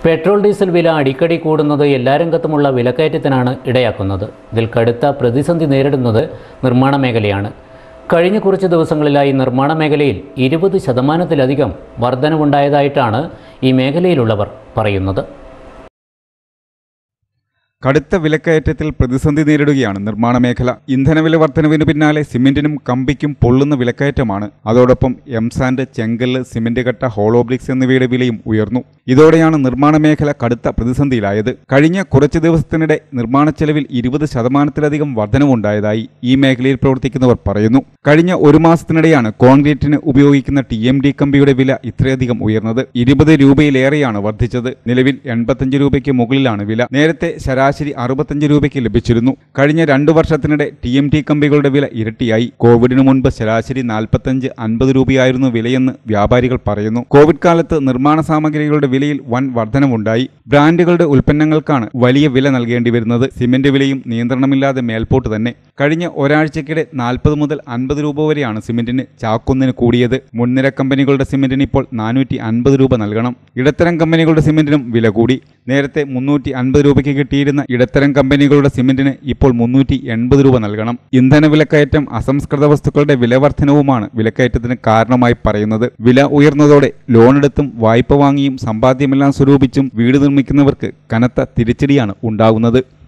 petrol diesel വില അടിക്കടി കൂടുന്നത് എല്ലാ രംഗത്തുമുള്ള വിലക്കയറ്റത്തിനാണ് ഇടയാക്കുന്നത് ഇതിൽ കടുത്ത പ്രതിസന്ധി നേരിടുന്നത് നിർമ്മാണ മേഖലയാണ് കഴിഞ്ഞ കുറച്ച് ദിവസങ്ങളിലായി നിർമ്മാണ മേഖലയിൽ ഇരുപത് ശതമാനത്തിലധികം വർധനവുണ്ടായതായിട്ടാണ് ഈ മേഖലയിലുള്ളവർ പറയുന്നത് കടുത്ത വിലക്കയറ്റത്തിൽ പ്രതിസന്ധി നേരിടുകയാണ് നിർമ്മാണ മേഖല ഇന്ധനവില വർധനവിന് പിന്നാലെ സിമന്റിനും കമ്പിക്കും പൊള്ളുന്ന വിലക്കയറ്റമാണ് അതോടൊപ്പം എംസാൻഡ് ചെങ്കല്ല് സിമന്റ് കട്ട ഹോളോബ്രിക്സ് എന്നിവയുടെ വിലയും ഉയർന്നു ഇതോടെയാണ് നിർമ്മാണ മേഖല കടുത്ത പ്രതിസന്ധിയിലായത് കഴിഞ്ഞ കുറച്ച് ദിവസത്തിനിടെ നിർമ്മാണ ചെലവിൽ ഇരുപത് ശതമാനത്തിലധികം വർധനവുണ്ടായതായി ഈ മേഖലയിൽ പ്രവർത്തിക്കുന്നവർ പറയുന്നു കഴിഞ്ഞ ഒരു മാസത്തിനിടെയാണ് കോൺക്രീറ്റിന് ഉപയോഗിക്കുന്ന ടി എം ഡി കമ്പിയുടെ വില ഇത്രയധികം ഉയർന്നത് ഇരുപത് രൂപയിലേറെയാണ് വർദ്ധിച്ചത് നിലവിൽ എൺപത്തഞ്ച് രൂപയ്ക്ക് മുകളിലാണ് വില നേരത്തെ ശരാശരി അറുപത്തഞ്ച് രൂപയ്ക്ക് ലഭിച്ചിരുന്നു കഴിഞ്ഞ രണ്ടു വർഷത്തിനിടെ ടി എം ടി കമ്പികളുടെ വില ഇരട്ടിയായി കോവിഡിന് മുൻപ് ശരാശരി നാൽപ്പത്തഞ്ച് അൻപത് രൂപയായിരുന്നു വിലയെന്ന് വ്യാപാരികൾ പറയുന്നു കോവിഡ് കാലത്ത് നിർമ്മാണ സാമഗ്രികളുടെ വിലയിൽ വൻ വർധനവുണ്ടായി ബ്രാൻഡുകളുടെ ഉൽപ്പന്നങ്ങൾക്കാണ് വലിയ വില നൽകേണ്ടി വരുന്നത് സിമന്റ് വിലയും നിയന്ത്രണമില്ലാതെ മേൽപോട്ട് തന്നെ കഴിഞ്ഞ ഒരാഴ്ചക്കിടെ നാൽപ്പത് മുതൽ അൻപത് രൂപ വരെയാണ് സിമന്റിന് ചാക്കൊന്നിന് കൂടിയത് മുൻനിര കമ്പനികളുടെ സിമന്റിന് ഇപ്പോൾ നാനൂറ്റി അൻപത് രൂപ നൽകണം ഇടത്തരം കമ്പനികളുടെ സിമന്റിനും വില കൂടി നേരത്തെ മുന്നൂറ്റി അൻപത് രൂപയ്ക്ക് കിട്ടിയിരുന്ന ഇടത്തരം കമ്പനികളുടെ സിമന്റിന് ഇപ്പോൾ മുന്നൂറ്റി എൺപത് രൂപ നൽകണം ഇന്ധന വിലക്കയറ്റം അസംസ്കൃത വസ്തുക്കളുടെ വിലവർധനവുമാണ് വിലക്കയറ്റത്തിന് കാരണമായി പറയുന്നത് വില ഉയർന്നതോടെ ലോണെടുത്തും വായ്പ വാങ്ങിയും സമ്പാദ്യമെല്ലാം സ്വരൂപിച്ചും വീട് നിർമ്മിക്കുന്നവർക്ക് കനത്ത തിരിച്ചടിയാണ് ഉണ്ടാകുന്നത്